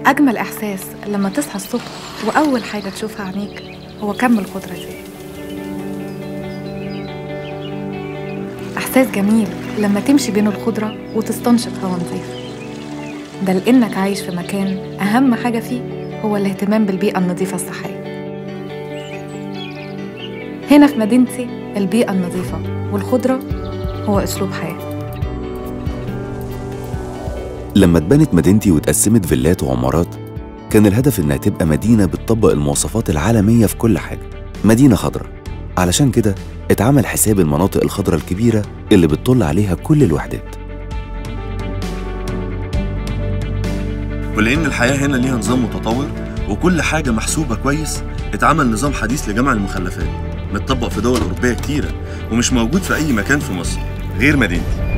أجمل إحساس لما تصحى الصبح وأول حاجة تشوفها عينيك هو كم الخضرة دي إحساس جميل لما تمشي بين الخضرة وتستنشق هوا نظيف ده لأنك عايش في مكان أهم حاجة فيه هو الاهتمام بالبيئة النظيفة الصحية هنا في مدينتي البيئة النظيفة والخضرة هو أسلوب حياة لما اتبنت مدينتي واتقسمت فيلات وعمارات كان الهدف إنها تبقى مدينة بتطبق المواصفات العالمية في كل حاجة مدينة خضراء علشان كده اتعمل حساب المناطق الخضراء الكبيرة اللي بتطل عليها كل الوحدات ولأن الحياة هنا ليها نظام متطور وكل حاجة محسوبة كويس اتعمل نظام حديث لجمع المخلفات متطبق في دول أوروبية كتيرة ومش موجود في أي مكان في مصر غير مدينتي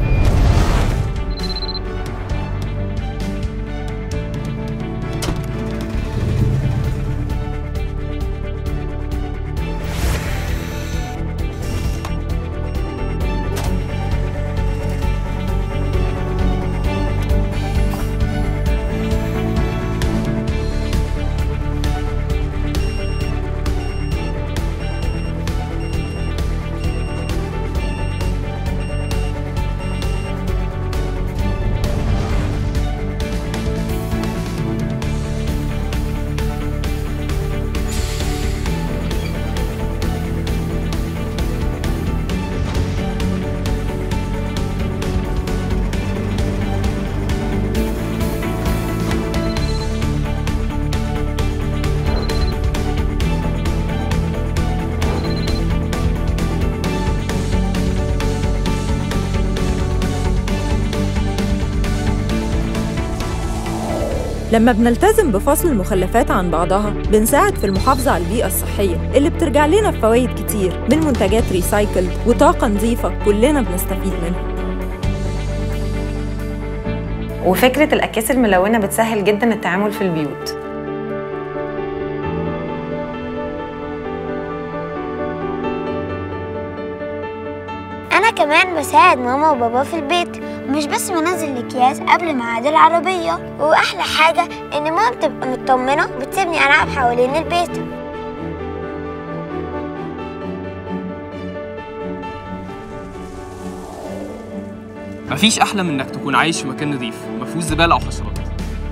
لما بنلتزم بفصل المخلفات عن بعضها بنساعد في المحافظة على البيئة الصحية اللي بترجع لنا بفوائد كتير من منتجات ريسايكل وطاقة نظيفة كلنا بنستفيد منها وفكرة الأكياس الملونة بتسهل جدا التعامل في البيوت أنا كمان بساعد ماما وبابا في البيت ومش بس بنزل الأكياس قبل ميعاد العربية وأحلى حاجة إن ماما بتبقى مطمنة وبتسيبني ألعب حوالين البيت مفيش أحلى من إنك تكون عايش في مكان نظيف مفيهوش زبالة أو حشرات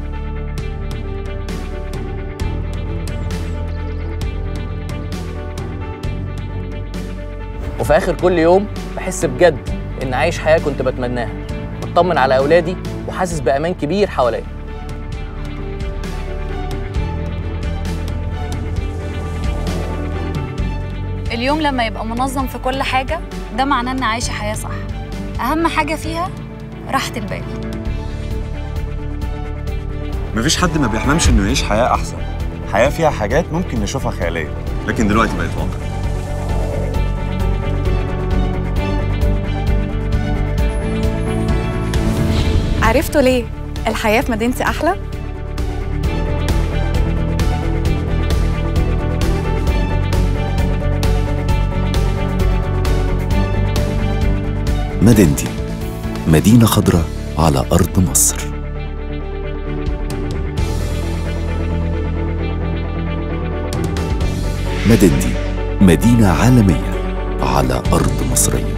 وفي آخر كل يوم بحس بجد إن عايش حياة كنت بتمناها بطمن على أولادي وحاسس بأمان كبير حواليا اليوم لما يبقى منظم في كل حاجة ده معناه إن عايشة حياة صح أهم حاجة فيها راحة البال مفيش حد ما بيحلمش إنه يعيش حياة أحسن حياة فيها حاجات ممكن نشوفها خيالية لكن دلوقتي بقت واقع عرفتوا ليه الحياة في مدينتي أحلى؟ مدينتي مدينة خضراء على أرض مصر مدينتي مدينة عالمية على أرض مصرية